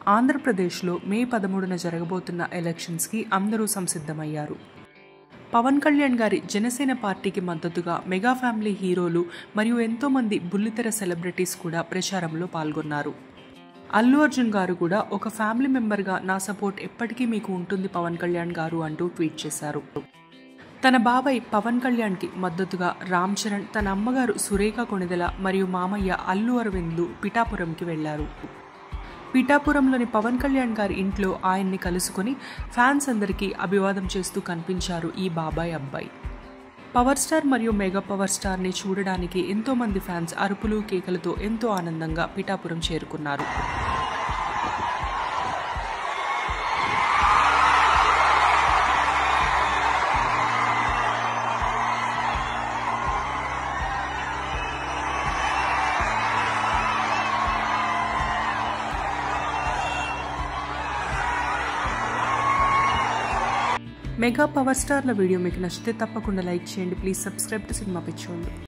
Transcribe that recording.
ఆంధ్రప్రదేశ్లో మే పదమూడున జరగబోతున్న ఎలక్షన్స్కి అందరూ సంసిద్ధమయ్యారు పవన్ కళ్యాణ్ గారి జనసేన పార్టీకి మద్దతుగా మెగా ఫ్యామిలీ హీరోలు మరియు ఎంతోమంది బుల్లితెర సెలబ్రిటీస్ కూడా ప్రచారంలో పాల్గొన్నారు అల్లు అర్జున్ గారు కూడా ఒక ఫ్యామిలీ మెంబర్గా నా సపోర్ట్ ఎప్పటికీ మీకు ఉంటుంది పవన్ కళ్యాణ్ గారు అంటూ ట్వీట్ చేశారు తన బాబాయ్ పవన్ కళ్యాణ్కి మద్దతుగా రామ్ చరణ్ తన అమ్మగారు సురేఖ కొణిదెల మరియు మామయ్య అల్లు అరవింద్లు పిఠాపురంకి వెళ్లారు పిఠాపురంలోని పవన్ కళ్యాణ్ గారి ఇంట్లో ఆయన్ని కలుసుకొని ఫ్యాన్స్ అందరికీ అభివాదం చేస్తూ కనిపించారు ఈ బాబాయ్ అబ్బాయి పవర్ స్టార్ మరియు మెగా పవర్ స్టార్ని చూడడానికి ఎంతో మంది ఫ్యాన్స్ అరుపులు కేకలతో ఎంతో ఆనందంగా పిఠాపురం చేరుకున్నారు మెగా పవర్ స్టార్ల వీడియో మీకు నచ్చితే తప్పకుండా లైక్ చేయండి ప్లీజ్ సబ్స్క్రైబ్ టు సినిమా పిచ్చోళ్ళు